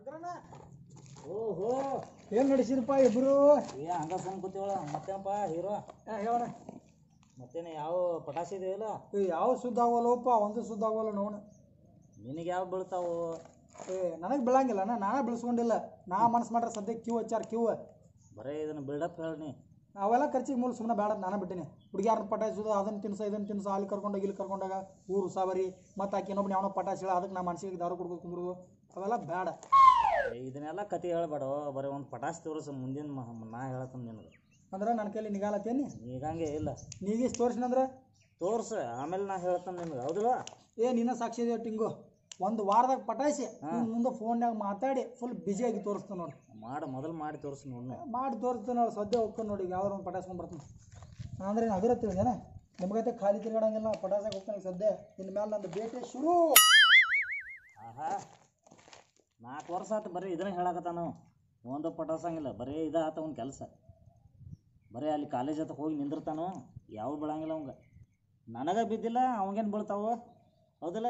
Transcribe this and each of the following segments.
ಓಹೋ ಏನ್ ನಡೆಸಿದಪ್ಪ ಇಬ್ರು ಏ ಹಂಗ ಸುಮ್ ಕೂತೀವಳ ಮತ್ತೇನಪ್ಪ ಹೀರೋ ಹೇಳಣ ಮತ್ತೇನು ಯಾವ ಪಟಾಸಿ ಇದೆಯಲ್ಲ ಯಾವ ಸುದ್ದ ಆಗೋಲ್ಲಪ್ಪ ಒಂದು ಸುದ್ದ ಆಗೋಲ್ಲ ನೋನು ನಿನಗೆ ಯಾವ ಬೀಳ್ತಾವು ಏ ನನಗೆ ಬೀಳಂಗಿಲ್ಲ ನಾ ನಾನೇ ಬೆಳೆಸ್ಕೊಂಡಿಲ್ಲ ನಾ ಮನಸ್ಸು ಮಾಡ್ರೆ ಸದ್ಯಕ್ಕೆ ಕ್ಯೂ ಹಚ್ಚಾರ ಕ್ಯೂ ಬರೀ ಇದನ್ನ ಬಿಲ್ಡಪ್ ಹೇಳಿ ಅವೆಲ್ಲ ಖರ್ಚಿಗೆ ಮೂಲ ಸುಮ್ಮನೆ ಬೇಡ ನಾನೇ ಬಿಟ್ಟಿನಿ ಹುಡುಗಿಯಾರ ಪಟಾಯಿಸೋದು ಅದನ್ನ ತಿನ್ಸ ಇದನ್ನ ತಿನ್ಸ ಅಲ್ಲಿ ಕರ್ಕೊಂಡೋಗಿ ಇಲ್ಲಿ ಕರ್ಕೊಂಡಾಗ ಊರು ಉಸಾಬರಿ ಮತ್ತು ಆಕೆ ಇನ್ನೊಬ್ಬನ ಯಾವನೋ ಪಟಾಯಿಸಿ ಹೇಳ ಅದಕ್ಕೆ ನಾ ಮನ್ಸಿಗೆ ದಾರು ಕುಡ್ಕೊಂಡು ಕುಂದ್ರೋದು ಅವೆಲ್ಲ ಬೇಡ ಇದನ್ನೆಲ್ಲ ಕತೆ ಹೇಳ್ಬೇಡ ಬರೀ ಒಂದು ಪಟಾಸ್ ತೋರಿಸ ಮುಂದಿನ ಮ- ನಾ ಹೇಳತ್ತಂದ ನಿನಗೆ ಅಂದ್ರೆ ನನ್ನ ಕೈಲಿ ನಿಗಾಲತ್ತೇನಿ ಈಗಂಗೆ ಇಲ್ಲ ನೀಗೀಸ್ ತೋರಿಸಿನಂದ್ರೆ ತೋರ್ಸ ಆಮೇಲೆ ನಾ ಹೇಳ್ತಂದ ನಿನಗೆ ಹೌದಿಲ್ಲ ಏ ನಿನ್ನ ಸಾಕ್ಷಿ ಇದೆಯೋ ಟಿಂಗು ಒಂದು ವಾರದಾಗ ಪಟಾಯಿಸಿ ನಿನ್ ಮುಂದೆ ಫೋನ್ಯಾಗ ಮಾತಾಡಿ ಫುಲ್ ಬಿಜಿಯಾಗಿ ತೋರಿಸ್ತಾನೆ ನೋಡಿ ಮಾಡು ಮೊದಲು ಮಾಡಿ ತೋರಿಸ್ ನೋಡ್ನ ಮಾಡಿ ತೋರಿಸ್ತಾನೆ ನೋಡಿ ಸದ್ಯ ಹೋಗ್ತಾನೆ ನೋಡಿ ಯಾವ್ದಾರು ಒಂದು ಪಟಾಯಿಸ್ಕೊಂಡು ಬರ್ತೀನಿ ಅಂದ್ರೆ ಏನು ಅದಿರತ್ತೀವಿ ಏನ ನಿಮ್ಗೈತೆ ಖಾಲಿ ತಿರ್ಗಾಡಂಗಿಲ್ಲ ಪಟಾಸಕ್ಕೆ ಹೋಗ್ತಾನೆ ಸದ್ಯ ಇನ್ನು ಮೇಲೆ ನಂದು ಭೇಟಿ ಶುರು ಆಹಾ ನಾಲ್ಕು ವರ್ಷ ಆತು ಬರೀ ಇದನ್ನ ಹೇಳಕತ್ತಾನ ಒಂದು ಪಟಾಸಂಗಿಲ್ಲ ಬರೀ ಇದ ಆತ ಅವ್ನ ಕೆಲಸ ಬರೀ ಅಲ್ಲಿ ಕಾಲೇಜ್ ಹತ್ರ ಹೋಗಿ ನಿಂದಿರ್ತಾನು ಯಾವ ಬೀಳಂಗಿಲ್ಲ ಅವಂಗ ನನಗೆ ಬಿದ್ದಿಲ್ಲ ಅವಂಗೇನು ಬೀಳ್ತಾವು ಹೌದಿಲ್ಲ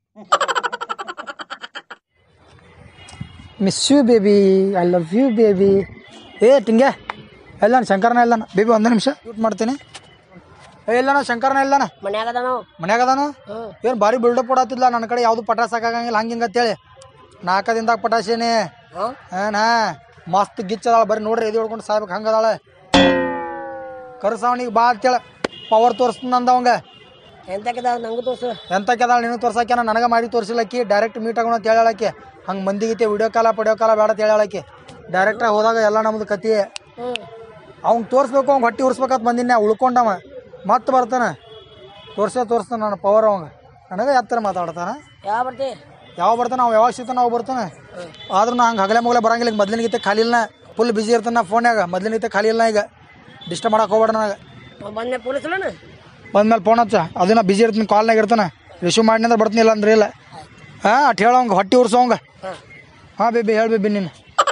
miss you baby I love you baby ಏ ಟಿಂಗೆ ಎಲ್ಲಾನ ಶಂಕರನ ಎಲ್ಲಾನ ಬೇಬಿ ಒಂದು ನಿಮಿಷ ಶೂಟ್ ಮಾಡ್ತೀನಿ ಏ ಎಲ್ಲಾನ ಶಂಕರನ ಎಲ್ಲಾನ ಮನ್ಯಾಗ ಅದಾನು ಮನ್ಯಾಗ ಅದಾನು ಏನು ಭಾರಿ ಬಿಲ್ಡಪ್ ಕೊಡತ್ತಿಲ್ಲ ನನ್ನ ಕಡೆ ಯಾವುದು ಪಟಾಸ್ ಸಾಕಾಗಂಗಿಲ್ಲ ಹಂಗೆ ಹಿಂಗೆ ಅಂತೇಳಿ ನಾಲ್ಕದಿಂದಾಗ ಪಟಾಸೇನಿ ಏನ ಮಸ್ತ್ ಗಿಚ್ಚದಾಳ ಬರೀ ನೋಡ್ರಿ ಎದು ಹೊಡ್ಕೊಂಡು ಸಾಯ್ಬೇಕು ಹಂಗದಾಳೆ ಕರ್ಸವನಿಗೆ ಬಾ ಅಂತೇಳ ಪವರ್ ತೋರಿಸ್ತೀನಿ ಅಂದ ಅವಂಗ ಎಂತಕ್ಕದ ನಂಗೂ ತೋರ್ಸು ಎಂತ ಕೆದಾಳ ನಿನಗೆ ತೋರ್ಸಾಕ್ಯಾನ ನನಗೆ ಮಾಡಿ ತೋರಿಸಿಲ್ಲಕ್ಕಿ ಡೈರೆಕ್ಟ್ ಮೀಟ್ ಆಗೋಣ ಅಂತ ಹೇಳಕ್ಕೆ ಹಂಗೆ ಮಂದಿಗಿತ್ತೆ ವಿಡಿಯೋ ಕಾಲ ಪಡಿಯೋ ಕಾಲ ಬೇಡ ಅಂತ ಹೇಳಕ್ಕೆ ಡೈರೆಕ್ಟಾಗಿ ಹೋದಾಗ ಎಲ್ಲ ನಮ್ದು ಕತಿ ಅವ್ನು ತೋರಿಸ್ಬೇಕು ಅವ್ನು ಹೊಟ್ಟೆ ಉರ್ಸ್ಬೇಕಂತ ಬಂದಿನ ಉಳ್ಕೊಂಡವ ಮತ್ತೆ ಬರ್ತಾನೆ ತೋರ್ಸೇ ತೋರಿಸ್ತಾನೆ ನನ್ನ ಪವರ್ ಅವಂಗ ನನಗೆ ಎತ್ತರ ಮಾತಾಡ್ತಾನೆ ಯಾವ ಬರ್ತಿ ಯಾವ ಬರ್ತಾನೆ ಅವ್ ಯಾವಾಗ ಸಿಗ್ತಾನೆ ಅವ್ ಬರ್ತಾನೆ ಆದ್ರೂ ನಾ ಹಂಗೆ ಹಗಲೆ ಮಗಲೆ ಬರಂಗಿಲ್ಲ ಈಗ ಮೊದ್ಲಿನಗಿತ್ತೆ ಖಾಲಿ ಇಲ್ಲ ಫುಲ್ ಬಿಜಿ ಇರ್ತಾನೆ ನಾ ಫೋನ್ಯಾಗ ಮೊದ್ಲಿನಗಿತ್ತೆ ಖಾಲಿ ಇಲ್ಲ ಈಗ ಡಿಸ್ಟರ್ಬ್ ಮಾಡಕ್ಕೆ ಹೋಗ್ಬೇಡ ನನಗೆ ಬಂದ ಪೊಲೀಸ್ ಬಂದ್ಮೇಲೆ ಫೋನ್ ಹಚ್ಚ ಅದು ನಾ ಬಿಜಿ ಇರ್ತೀನಿ ಕಾಲ್ನಾಗ ಇರ್ತಾನೆ ರಿಸೀವ್ ಮಾಡಿ ಅಂದ್ರೆ ಬರ್ತೀನಿ ಇಲ್ಲ ಅಂದ್ರೆ ಇಲ್ಲ ಹಾಂ ಅಟ್ ಹೇಳೋಂಗ ಹೊಟ್ಟೆ ಉರ್ಸೋಂಗ ಹಾಂ ಬೇಬಿ ಹೇಳಿ ಬೇಬಿ ನೀನು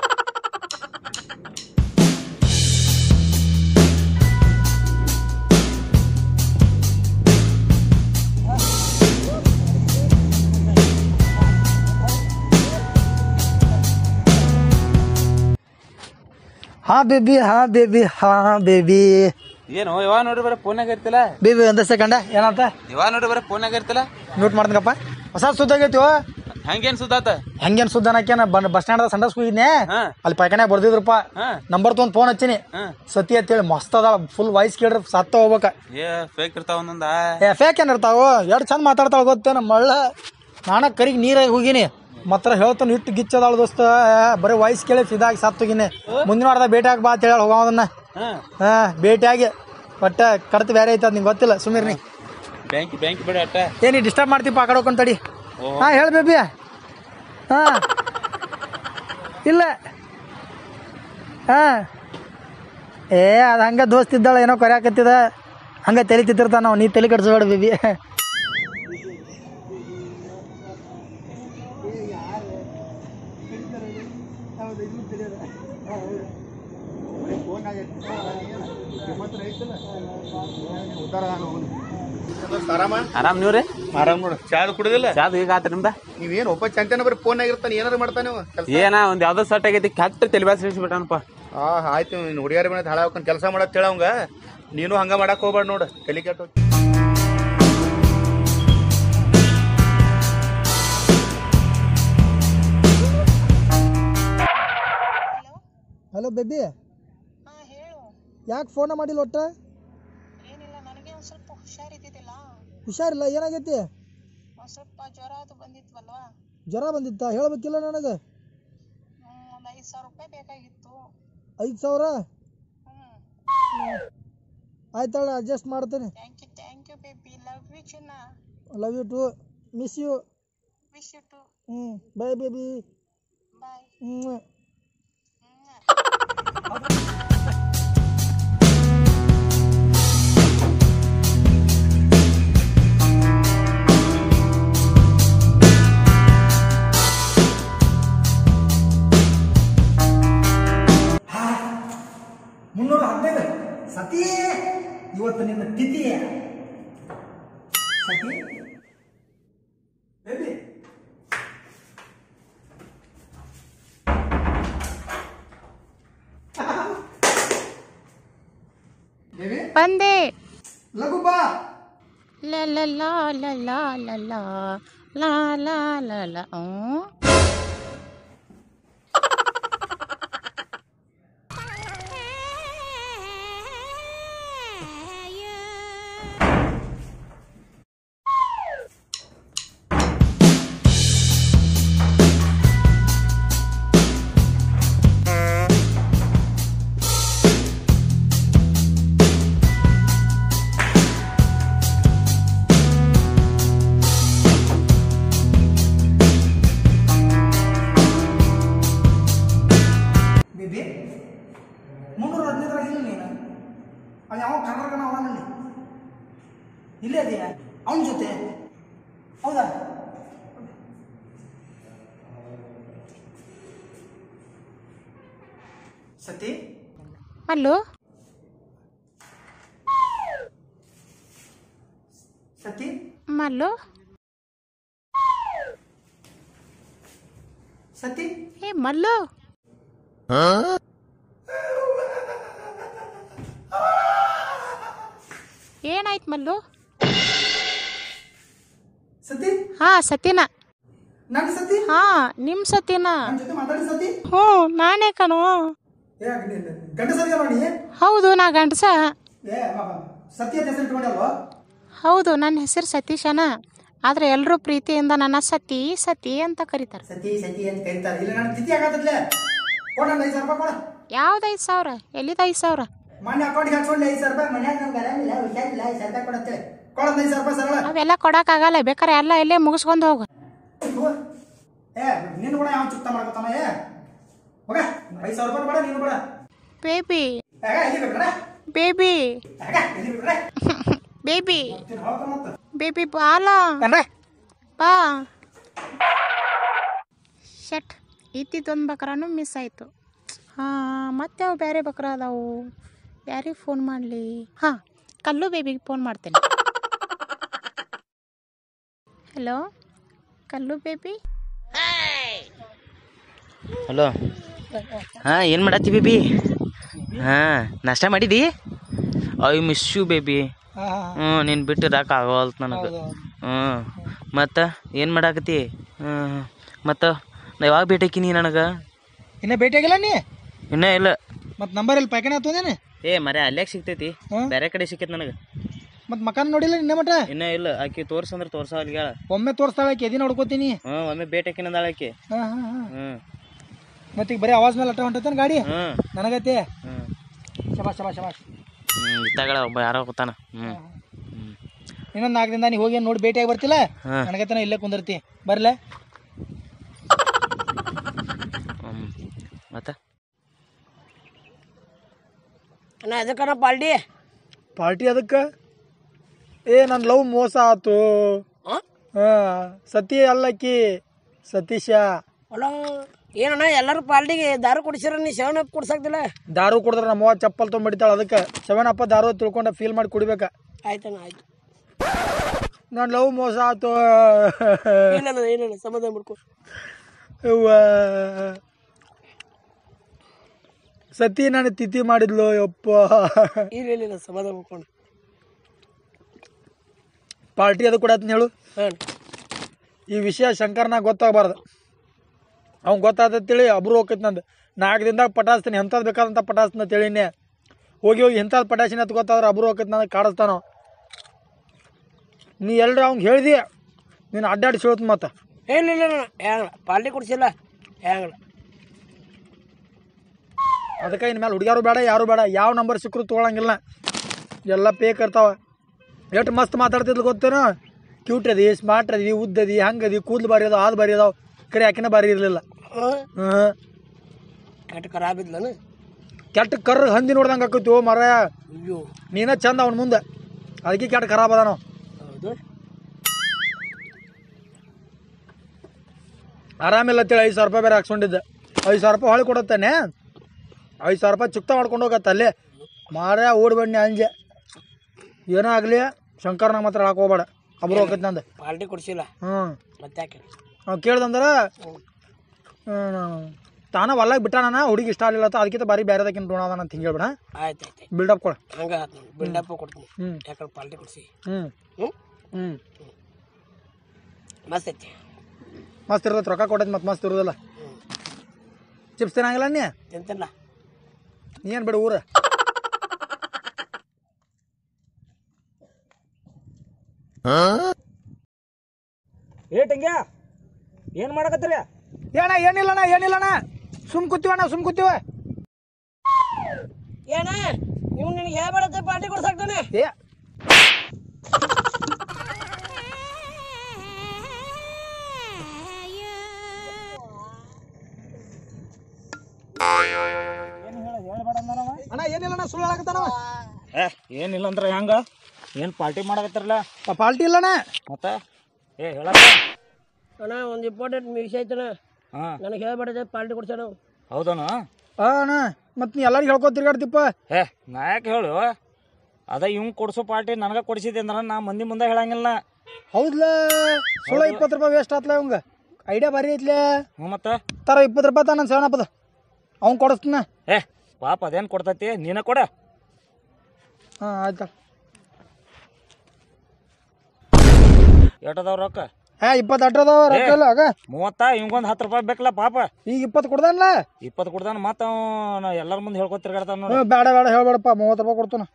ಹಾಂ ಬೇಬಿ ಹಾಂ ಬೇಬಿ ಹಾಂ ಬೇಬಿ ಏನು ಇವಾಗ ನೋಡ್ರಿ ಬರೀ ಫೋನಾಗ ಇರ್ತಿಲ್ಲ ಬೇಬಿ ಒಂದೇ ಸೆಕೆಂಡ ಏನಂತ ಇವಾಗ ನೋಡ್ರಿ ಬರೀ ಫೋನಾಗ ಇರ್ತಿಲ್ಲ ಮ್ಯೂಟ್ ಮಾಡ್ತೀನಪ್ಪ ಹೊಸ ಸುದ್ದ ಆಗೈತಿವ ಹಂಗೇನ್ ಸುದ್ದಾತ ಹೆಂಗೇನು ಸುದ್ದ ಅನ್ನಕೇನ ಬನ್ ಬಸ್ ಸ್ಟ್ಯಾಂಡ್ ಸಂಡಸ್ ಹೋಗಿದ್ನೆ ಹಾ. ಅಲ್ಲಿ ಪೈಖಾನ್ಯಾಗ ಬರ್ದಿದ್ರಪ್ಪ ಹಾ. ನಂಬರ್ ತೊಗೊಂಡು ಫೋನ್ ಹಚ್ಚಿನಿ ಹಾ. ಸತಿ ಅಂತೇಳಿ ಮಸ್ತ್ ಅದ ಫುಲ್ ವಾಯ್ಸ್ ಕೇಳ್ರಿ ಸತ್ತ ಹೋಗ್ಬೇಕ ಏ ಫೇಕ್ ಇರ್ತಾವ ಒಂದೊಂದ ಏ ಫೇಕ್ ಏನ್ ಇರ್ತಾವ ಎರಡು ಚಂದ ಮಾತಾಡ್ತಾಳ ಗೊತ್ತೇನ ಮಳ್ಳ ನಾನ ಕರಿಗೆ ನೀರಾಗಿ ಹೋಗಿನಿ ಮಾತ್ರ ಹೇಳ್ತಾನೆ ಇಟ್ಟು ಗಿಚ್ಚದಾಳ ದೋಸ್ತ ಏ, ಬರೀ ವಾಯ್ಸ್ ಕೇಳಿ ಸಿದಾಗಿ ಸತ್ತೋಗಿನಿ ಮುಂದಿನ ವಾರದ ಭೇಟಿ ಆಗಿ ಬಾ ಅಂತ ಹೇಳಿ ಹೋಗೋದನ್ನ ಹಾ ಭೇಟಿಯಾಗಿ ಒಟ್ಟ ಕಡತ ಬೇರೆ ಐತದ ನಿಂಗೆ ಗೊತ್ತಿಲ್ಲ ಸುಮೀರ್ ನೀ ಬ್ಯಾಂಕ್ ಬ್ಯಾಂಕ್ ಬಿಡ ಅಟ್ಟ ಏನಿ ಡಿಸ್ಟರ್ಬ್ ಮಾಡ್ತೀಪ ಆ ಕಡೆ ಹೋಗ್ಕೊಂಡ್ ತಡಿ ಓಹೋ. ಹಾ ಹೇಳ ಬೇಬಿ ಹಾ ಇಲ್ಲ ಹಾ ಏ ಅದು ಹಂಗ ದೋಸ್ತ್ ಇದ್ದಾಳ ಏನೋ ಕೊರ್ಯಾಕತ್ತಿದ ಹಂಗ ತಲೆ ತಿತ್ತಿರ್ತಾನ ನಾವು ನೀ ತಲೆ ಕಟ್ಸಬೇಡ ಬೇಬಿ ಆರಾಮ್ ನೀವ್ರಿ ಆರಾಮ್ ನೋಡು ಚಾದ ಕುಡುದಿಲ್ಲ ಚಾದ್ ಈಗ ಆತ ನಿಮ್ದ ನೀವೇನ್ ಒಬ್ಬ ಚಂತನ ಬರೀ ಫೋನ್ ಆಗಿರ್ತಾನೆ ಏನಾರು ಮಾಡ್ತಾನೆ ಅವ ಕೆಲ್ಸ ಏನ ಒಂದ್ ಯಾವ್ದೋ ಸಟ್ ಆಗೈತಿ ಕೆಟ್ಟ ತೆಲಿಬಾಸ್ ಬಿಟ್ಟಾನಪ್ಪ ಆ ಆಯ್ತು ನೀನ್ ಹುಡುಗಿಯರ ಮನೆ ಹಳ ಹಾಕೊಂಡ್ ಕೆಲಸ ಮಾಡತ್ ಹೇಳವಂಗ ನೀನು ಹಂಗ ಮಾಡಕ್ ಹೋಗ್ಬೇಡ ನೋಡು ತಲೆ ಕೆಟ್ಟ ಹಲೋ ಬೇಬಿ ಯಾಕೆ ಫೋನ ಮಾಡಿಲ್ಲ ಒಟ್ಟ ಏನಿಲ್ಲ ನನಗೆ ಒಂದ್ ಸ್ವಲ್ಪ ಹುಷಾರಿದ್ದಿದ್ದಿಲ್ಲ ಹುಷಾರಿಲ್ಲ ಏನಾಗೈತಿ ಒಂದ್ ಸ್ವಲ್ಪ ಜ್ವರ ಅದು ಬಂದಿತ್ವಲ್ವಾ ಜ್ವರ ಬಂದಿತ್ತ ಹೇಳ್ಬೇಕಿಲ್ಲ ನನಗೆ ಹ್ಮ್, ಒಂದ್ ಐದ್ ಸಾವಿರ ರೂಪಾಯಿ ಬೇಕಾಗಿತ್ತು ಐದು ಸಾವಿರ ಹ್ಮ್ ಆಯ್ತಾಳ ಅಡ್ಜಸ್ಟ್ ಮಾಡ್ತೇನೆ thank you thank you baby love you ಚಿನ್ನ love you too miss you wish you too ಹ್ಞೂ ಬೈ ಬೇಬಿ ಬಾಯ್ ಹ್ಞೂ ಮುನ್ನೂರ ಹದಿನೈದು ಸತಿ ಇವತ್ತು ನಿನ್ನ ತಿಥಿ ಸತಿ ಬೇಬಿ ಬಂದೆ ಲಘು ಬಾ ಲ ಲ ಲ ಲ ಲ ಲ ಲ ಲ ಲ ಲ ಲ ಹ್ಞೂ ಬೇಬಿ ಮುನ್ನೂರ ಹದಿನೈದರಾಗ ಇಲ್ಲ ನೀನು ಅದು ಯಾವ ಕರ್ನಾಟಕನ ಅವನಲ್ಲಿ ಇಲ್ಲೇ ಅದೆಯಾ ಅವನ ಜೊತೆ ಹೌದಾ ಸತಿ ಮಲ್ಲು ಸತಿ ಮಲ್ಲು ಸತಿ ಏ ಮಲ್ಲು ಏನಾಯ್ತು ಮಲ್ಲು ಸತಿ ಹಾ ಸತಿನ ನನ್ನ ಸತಿ ಹಾ ನಿಮ್ ಸತಿನ ನನ್ನ ಜೊತೆ ಮಾತಾಡಿ ಸತಿ ಹ್ಞೂ ನಾನೇ ಕಣೋ ಏ ಗಂಡ ಸತಿ ನೋಡಿ ಹೌದು ನಾ ಗಂಡಸ ಏ ಮ- ಮ- ಸತಿ ಅಂತ ಹೆಸರು ಇಟ್ಕೊಂಡಲ್ವ ಹೌದು ನನ್ನ ಹೆಸರು ಸತೀಶನ ಆದ್ರೆ ಎಲ್ಲರೂ ಪ್ರೀತಿಯಿಂದ ನನ್ನ ಸತಿ ಸತಿ ಅಂತ ಕರೀತಾರೆ ಸತಿ ಸತಿ ಅಂತ ಕರೀತಾರೆ ಇಲ್ಲ ನನ್ನ ತಿಥಿ ಆಗತ್ತದ್ಲೆ ಕೊಡ ಐದು ಸಾವಿರ ರೂಪಾಯಿ ಕೊಡ ಯಾವ್ದು ಐದು ಸಾವಿರ ಎಲ್ಲಿದ ಐದು ಸಾವಿರ ಮನೆ ಅಕೌಂಟ್ಗೆ ಹಾಕ್ಸ್ಕೊಂಡು ಐದು ಸಾವಿರ ರೂಪಾಯಿ ಮನ್ಯಾಗ ನಮ್ಗೆ ಆರಾಮಿಲ್ಲ ಹುಷಾರಿಲ್ಲ ಐದು ಸಾವಿರ ರೂಪಾಯಿ ಕೊಡತ್ತೆ ಕೊಡೋದು ಐದು ಸಾವಿರ ರೂಪಾಯಿ ಸರಳ ಅವೆಲ್ಲ ಕೊಡಕ್ಕಾಗಲ್ಲ ಬೇಕಾರೆ ಎಲ್ಲ ಇಲ್ಲೇ ಮುಗಿಸ್ಕೊಂಡು ಹೋಗು ಇವ್ವ. ಏ ನೀನು ಕೂಡ ಯಾವ ಚುಕ್ತ ಮಾಡ್ಕೊತಾನ ಏ ಹೋಗ ಐದು ಸಾವಿರ ರೂಪಾಯಿ ಬೇಡ ನೀನು ಕೂಡ ಬೇಬಿ ಆಗ ಎಲ್ಲಿ ಬಿಡ್ರೆ ಬೇಬಿ ಆಗ ಎಲ್ಲಿ ಬಿಡ್ರೆ ಬೇಬಿ ಹೇಳ್ತಾನ ಮತ್ತೆ ಬೇಬಿ ಬಾಲ ಬಾ ಶಟ್ ಇದ್ದಿದ್ದೊಂದು ಬಕ್ರಾನು ಮಿಸ್ ಆಯಿತು ಹಾಂ ಮತ್ತೆ ಅವು ಬೇರೆ ಬಕ್ರ ಅದಾವು ಯಾರಿಗೆ ಫೋನ್ ಮಾಡಲಿ ಹಾಂ ಕಲ್ಲು ಬೇಬಿಗೆ ಫೋನ್ ಮಾಡ್ತೇನೆ ಹಲೋ ಕಲ್ಲು ಬೇಬಿ ಹಲೋ ಹಾಂ ಏನು ಮಾಡತ್ತಿ ಬೇಬಿ ಹಾಂ ನಾಷ್ಟ ಮಾಡಿದಿ ಐ ಮಿಸ್ ಯು ಬೇಬಿ ಹ್ಞೂ ನೀನು ಬಿಟ್ಟು ಇರಾಕ ಆಗವಲ್ತು ನನಗೆ ಹ್ಞೂ ಮತ್ತು ಏನು ಮಾಡಾಕತಿ ಹ್ಞೂ ಮತ್ತು ನಾ ಯಾವಾಗ ಭೇಟಿಯಾಕಿನಿ ನನಗೆ ಇನ್ನ ಭೇಟಿಯಾಗಿಲ್ಲ ನೀ ಇನ್ನೂ ಇಲ್ಲ ಮತ್ತೆ ನಂಬರ್ ಇಲ್ಲಿ ಪ್ಯಾಕೆಟ್ ಹಾಕೋದೇನೆ ಏ ಮರೆ ಅಲ್ಯಾಗ ಸಿಗ್ತೈತಿ ಬೇರೆ ಕಡೆ ಸಿಕ್ಕೈತಿ ನನಗೆ ಮತ್ತೆ ಮಕಾನ್ ನೋಡಿಲ್ಲ ನಿನ್ನೆ ಮಟ ಇನ್ನೂ ಇಲ್ಲ ಆಕಿ ತೋರ್ಸಂದ್ರೆ ತೋರ್ಸ ಅಲ್ಲಿಗ್ಯಾಳ ಒಮ್ಮೆ ತೋರಿಸ್ತಾಳೆ ಎದಿ ನೋಡ್ಕೋತೀನಿ ಹ್ಞೂ ಒಮ್ಮೆ ಭೇಟಿಯಾಕಿನದಾಳ ಆಕಿ ಹಾಂ ಹಾಂ ಹಾಂ ಹ್ಞೂ ಮತ್ತೆ ಈಗ ಬರೀ ಆವಾಜ್ ಮೇಲೆ ಅಟ್ಟ ಹೊಂಟೈತೇನು ಗಾಡಿ ಹ್ಞೂ ನನಗೈತೆ ಹ್ಞೂ ಶಬಾಷ್ ಶಬಾಷ್ ಶಬಾಷ್ ಹ್ಞೂ ಇತ್ತಾಗಳ ಒಬ್ಬ ಯಾರೋ ಕೂತಾನ ಹ್ಞೂ ಹ್ಞೂ ಇನ್ನೊಂದು ನಾಲ್ಕು ದಿನ ನೀ ಹೋಗಿ ನೋಡಿ ಭೇಟಿಯಾಗಿ ಬರ್ತಿಲ್ಲ ಹಾಂ ನನಗೈತೆ ಇಲ್ಲೇ ಕುಂದಿರ್ತಿ ಬರ್ಲೆ ಹ್ಞೂ ಮತ್ತು ಅಣ್ಣ ಎದಕ್ಕಣ್ಣ ಪಾಲ್ಟಿ ಪಾರ್ಟಿ ಅದಕ್ಕೆ ಏ ನನ್ನ ಲವ್ ಮೋಸ ಆತು ಆ? ಹಾಂ ಸತಿ ಅಲ್ಲಕ್ಕಿ ಸತೀಶ ಅಲ್ಲ ಏನಣ್ಣ ಎಲ್ಲರೂ ಪಾಲ್ಟಿಗೆ ದಾರು ಕುಡಿಸಿರ ನೀ ಸೆವೆನ್ ಅಪ್ ಕುಡ್ಸಾಕ್ತಿಲ್ಲ ದಾರು ಕುಡಿದ್ರೆ ನಮ್ಮ ಅವ್ವ ಚಪ್ಪಲ್ ತೊಗೊಂಬಿಡ್ತಾಳೆ ಅದಕ್ಕೆ ಸೆವೆನ್ ಅಪ್ಪ ದಾರು ತಿಳ್ಕೊಂಡು ಫೀಲ್ ಮಾಡಿ ಕುಡಿಬೇಕ ಆಯ್ತಣ್ಣ ಆಯ್ತು ನನ್ನ ಲವ್ ಮೋಸ ಆತು ಇಲ್ಲ ಏನಿಲ್ಲ ಸಮಾಧಾನ ಮಾಡ್ಕೊ ಅವ್ವ ಸತಿ ನಾನು ತಿಥಿ ಮಾಡಿದ್ಲು ಯಪ್ಪ ಇಲ್ಲ ಇಲ್ಲ ಇಲ್ಲ ಸಮಾಧಾನ ಮಾಡ್ಕೊಂಡು ಪಾರ್ಟಿ ಅದು ಕೊಡತ್ತೀನಿ ಹೇಳು ಹಾಂ ಈ ವಿಷಯ ಶಂಕರ್ನಾಗ ಗೊತ್ತಾಗಬಾರ್ದು ಅವ್ನು ಗೊತ್ತಾತಂತೇಳಿ ಅಬ್ರು ಹೋಗ್ತೈತಿ ನಂದು ನಾಲ್ಕು ದಿನದಾಗ ಪಟಾಸ್ತೀನಿ ಎಂಥದ್ದು ಬೇಕಾದಂಥ ಪಟಾಸ್ತೀನಿ ಅಂತೇಳಿನೇ ಹೋಗಿ ಹೋಗಿ ಎಂಥದ್ದು ಪಟಾಸಿನ ಅಂತ ಗೊತ್ತಾದ್ರೆ ಅಬ್ರು ಹೋಗ್ತೈತಿ ನನಗೆ ಕಾಡಿಸ್ತಾನೋ ನೀ ಎಲ್ರು ಅವ್ನಿಗೆ ಹೇಳ್ದಿ ನೀನು ಅಡ್ಡಾಡಿಸಿ ಹೇಳ್ತು ಮತ್ತೆ ಇಲ್ಲ ಇಲ್ಲ ಇಲ್ಲ ಹೆಂಗಲ್ಲ ಪಾಲ್ಟಿ ಕುಡ್ಸಿಲ್ಲ ಹೆಂಗಲ್ಲ ಅದಕ್ಕೆ ಇನ್ನು ಮೇಲೆ ಹುಡುಗ್ಯಾರು ಬೇಡ ಯಾರು ಬೇಡ ಯಾವ ನಂಬರ್ ಸಿಕ್ಕರು ತೊಗೊಳಂಗಿಲ್ಲ ಎಲ್ಲ ಪೇಕ್ ಇರ್ತಾವ ಎಷ್ಟು ಮಸ್ತ್ ಮಾತಾಡ್ತಿದ್ಲು ಗೊತ್ತೇನೋ ಕ್ಯೂಟ್ ಅದಿ ಸ್ಮಾರ್ಟ್ ಅದಿ ಉದ್ದದಿ ಹಂಗದಿ ಕೂದಲು ಬಾರಿ ಅದಾವ ಅದು ಬಾರಿ ಅದಾವ ಕರೆ ಆಕಿನ ಬಾರಿ ಇರಲಿಲ್ಲ ಹಾಂ ಹ್ಞೂ ಕೆಟ್ಟ ಖರಾಬ್ ಇದ್ಲನ ಕೆಟ್ಟ ಕರ್ರ ಹಂದಿ ನೋಡ್ದಂಗೆ ಆಕೈತಿ ಓ ಮರ ಅಯ್ಯೋ ನೀನ ಚಂದ ಅವನ ಮುಂದೆ ಅದಕ್ಕೆ ಕೆಟ್ಟ ಖರಾಬ್ ಅದಾನೋ ಹೌದು ಆರಾಮಿಲ್ಲ ಅಂತೇಳಿ ಐದು ಸಾವಿರ ರೂಪಾಯಿ ಬೇರೆ ಹಾಕ್ಸ್ಕೊಂಡಿದ್ದೆ ಐದು ಸಾವಿರ ರೂಪಾಯಿ ಹೊಳೆ ಕೊಡುತ್ತಾನೆ ಐದು ಸಾವಿರ ರೂಪಾಯಿ ಚುಕ್ತ ಮಾಡ್ಕೊಂಡು ಹೋಗತ್ತ ಅಲ್ಲಿ ಮಾರ ಓಡಿ ಬನ್ನಿ ಅಂಜೆ ಏನೋ ಆಗಲಿ ಶಂಕರ್ನ ಮಾತ್ರ ಹಾಕೋಬೇಡ ಅಬ್ರು ಹೋಗತ್ತೆ ನಂದು ಪಾಲ್ಟಿ ಕುಡ್ಸಿಲ್ಲ ಹ್ಞೂ ಮತ್ತೆ ಯಾಕೆ ಅವ್ನು ಕೇಳ್ದಂದ್ರೆ ತಾನ ಹೊಲ್ಲಾಗ ಬಿಟ್ಟಾನ ಹುಡುಗಿ ಇಷ್ಟ ಆಗಲಿಲ್ಲ ಅದಕ್ಕಿಂತ ಬಾರಿ ಬೇರೆದಕ್ಕಿಂತ ನೋಡೋದ ಅಂತ ಹಿಂಗೆ ಹೇಳ್ಬೇಡ ಆಯ್ತು ಆಯ್ತು ಬಿಲ್ಡಪ್ ಕೊಡ ಹಂಗ ಬಿಲ್ಡಪ್ ಕೊಡ್ತೀನಿ ಹ್ಮ್. ಯಾಕಂದ್ರೆ ಪಾಲ್ಟಿ ಕೊಡ್ಸಿ ಹ್ಞೂ ಹ್ಞೂ ಹ್ಞೂ ಮಸ್ತ್ ಐತಿ ಮಸ್ತ್ ಇರ್ತೈತೆ ರೊಕ್ಕ ಕೊಡೈತೆ ಮತ್ತೆ ಮಸ್ತ್ ಇರೋದಿಲ್ಲ ಚಿಪ್ಸ್ ತಿನ್ನಂಗಿಲ್ಲ ನೀ ತಿಂತಿಲ್ಲ ನೀ ಏನು ಬಿಡು ಊರ ಏ ಟಂಗ್ಯ ಏನು ಮಾಡಕತ್ತೀರಿ ಏನ ಏನಿಲ್ಲಣ್ಣ ಏನಿಲ್ಲಣ್ಣ ಸುಮ್ ಕೂತೀವಣ್ಣ ಸುಮ್ ಕೂತೀವ ಏನ ನೀವು ನಿನಗೆ ಹೇಳ್ಬೇಡತ್ತೆ ಪಾರ್ಟಿ ಕೊಡ್ಸಾಕ್ತಾನೆ ಏ ಏನು ಹೇಳ ಹೇಳ್ಬೇಡ ಅಂದನವ ಅಣ್ಣ ಏನಿಲ್ಲಣ್ಣ ಸುಳ್ಳು ಹೇಳಕತ್ತಾನವ ಏ ಏನಿಲ್ಲ ಅಂದ್ರೆ ಹೆಂಗ ಏನು ಪಾರ್ಟಿ ಮಾಡಕತ್ತಿರಲ್ಲ ಪಾಲ್ಟಿ ಇಲ್ಲಣ್ಣ ಮತ್ತೆ ಏ ಹೇಳಕ್ಕ ಅಣ್ಣ ಒಂದು ಇಂಪಾರ್ಟೆಂಟ್ ವಿಷಯ ಐತಣ್ಣ ಹಾಂ ನನಗೆ ಹೇಳ್ಬೇಡತ್ತೆ ಪಾರ್ಟಿ ಕೊಡ್ಸಾಣ ಹೌದನು ಆ ಅಣ್ಣ ಮತ್ತೆ ನೀ ಎಲ್ಲರಿಗೆ ಹೇಳ್ಕೊ ತಿರ್ಗಾಡ್ತಿಪ್ಪ ಏ ನಾ ಯಾಕೆ ಹೇಳು ಅದ ಇವ್ ಕೊಡ್ಸೋ ಪಾರ್ಟಿ ನನಗೆ ಕೊಡಿಸಿದೆ ಅಂದ್ರೆ ನಾ ಮಂದಿ ಮುಂದೆ ಹೇಳಂಗಿಲ್ಲ ಹೌದ್ಲ ಸುಳ್ಳ ಇಪ್ಪತ್ತು ರೂಪಾಯಿ ವೇಸ್ಟ್ ಆತ್ಲ ಅವಂಗ ಐಡಿಯಾ ಭಾರಿ ಐತ್ಲೆ ಹ್ಞೂ ಮತ್ತೆ ತರ ಇಪ್ಪತ್ತು ರೂಪಾಯಿ ತಾನ ಸೇವನಪ್ಪದ ಅವ್ನು ಕೊಡಿಸ್ತಾನ ಏ ಪಾಪ ಅದೇನು ಕೊಡ್ತೈತಿ ನೀನ ಕೊಡ ಹಾಂ ಆಯ್ತಾ ಎಷ್ಟದವ್ ರೊಕ್ಕ ಹೇ ಇಪ್ಪತ್ತು ಅಟ್ರದವ ರೊಕ್ಕ ಇಲ್ಲ ಆಗ ಮೂವತ್ತ ಇವಂಗೊಂದು ಹತ್ತು ರೂಪಾಯಿ ಬೇಕಲ್ಲ ಪಾಪ ಈಗ ಇಪ್ಪತ್ತು ಕೊಡ್ದಾನಲ್ಲ ಇಪ್ಪತ್ತು ಕೊಡ್ದಾನ ಮತ್ತೆ ನಾ ಎಲ್ಲರ ಮುಂದೆ ಹೇಳ್ಕೊತ ತಿರ್ಗಾಡ್ತಾನ ನೋಡಿ ಹ್ಞೂ ಬೇಡ ಬೇಡ ಹೇಳ್ಬೇಡಪ್ಪ ಮೂವತ್ತು ರೂಪಾಯಿ ಕೊಡ್ತಾನ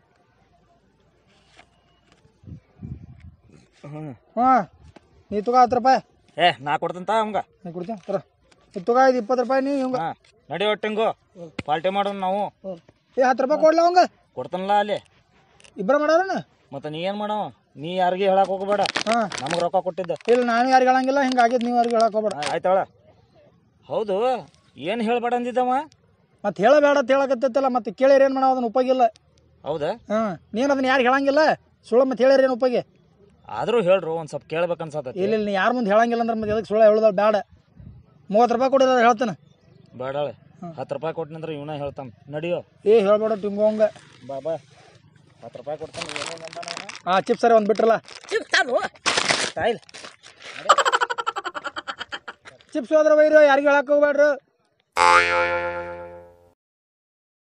ಹ್ಞೂ ಹಾಂ ನೀ ತುಗ ಹತ್ತು ರೂಪಾಯಿ ಏ ನಾ ಕೊಡ್ತಂತ ಅವಂಗ ನೀ ಕೊಡ್ತೀನಿ ತರ ಇದು ತುಗ ಇದು ಇಪ್ಪತ್ತು ರೂಪಾಯಿ ನೀ ಇವಂಗ ಹಾಂ ನಡಿ ಒಟ್ಟಿಂಗು ಪಾರ್ಟಿ ಮಾಡೋಣ ನಾವು ಏ ಹತ್ತು ರೂಪಾಯಿ ಕೊಡ್ಲ ಅವಂಗ ಕೊಡ್ತಾನಲ್ಲ ಅಲ್ಲಿ ಇಬ್ಬರ ಮಾಡಾರನ ಮತ್ತೆ ನೀ ಏನು ಮಾಡವ ನೀ ಯಾರಿಗೆ ಹೇಳಕ್ ಹೋಗಬೇಡ ಹಾಂ ನಮಗೆ ರೊಕ್ಕ ಕೊಟ್ಟಿದ್ದ ಇಲ್ಲ ನಾನು ಯಾರಿಗೆ ಹೇಳಂಗಿಲ್ಲ ಹಿಂಗೆ ಆಗಿದ್ದು ನೀವು ಯಾರಿಗೆ ಹೇಳಕ್ ಹೋಗ್ಬೇಡ ಆಯ್ತಾಳ ಹೌದು ಏನು ಹೇಳ್ಬೇಡ ಅಂದಿದ್ದವ ಮತ್ತೆ ಹೇಳಬೇಡ ಅಂತ ಹೇಳಕತ್ತೈತಲ್ಲ ಮತ್ತೆ ಕೇಳಿರಿ ಏನು ಮಾಡೋ ಅದನ್ನ ಉಪಯೋಗ ಇಲ್ಲ ಹೌದಾ ಹಾಂ ನೀನು ಅದನ್ನ ಯಾರು ಹೇಳಂಗಿಲ್ಲ ಸುಳ್ಳು ಮತ್ತೆ ಹೇಳಿರಿ ಏನು ಉಪಯೋಗ ಆದರೂ ಹೇಳ್ರು ಒಂದು ಸ್ವಲ್ಪ ಕೇಳ್ಬೇಕು ಅನ್ಸತ್ತೈತಿ ಇಲ್ಲ ಇಲ್ಲ ನೀ ಯಾರ ಮುಂದೆ ಹೇಳಂಗಿಲ್ಲ ಅಂದ್ರೆ ಮತ್ತೆ ಎದಕ್ಕೆ ಸುಳ್ಳು ಹೇಳೋದಲ್ಲ ಬೇಡ ಮೂವತ್ತು ರೂಪಾಯಿ ಕೊಡಿದ್ರೆ ಹೇಳ್ತಾನೆ ಬೇಡಾಳೆ ಹತ್ತು ರೂಪಾಯಿ ಕೊಟ್ಟಿನಂದ್ರೆ ಇವನ ಹೇಳ್ತಾನೆ ನಡಿಯೋ ಏ ಹೇಳ್ಬೇಡ ಟಿಂಗು ಹಂಗ ಬಾ ಬಾ ಹತ್ತು ರೂಪಾಯಿ ಕೊಡ್ತಾನೆ ಏನೇನು ಅಂದಾನ ಅವನ? ಹಾಂ ಚಿಪ್ಸ್ ಸರಿ ಒಂದು ಬಿಟ್ರಲ್ಲ ಚಿಪ್ತಾನು ತಾಯಿಲ್ ಚಿಪ್ಸ್ ಹೋದ್ರೆ ಬೈರು ಯಾರಿಗೆ ಹೇಳಕ್ಕೆ ಹೋಗ್ಬೇಡ್ರು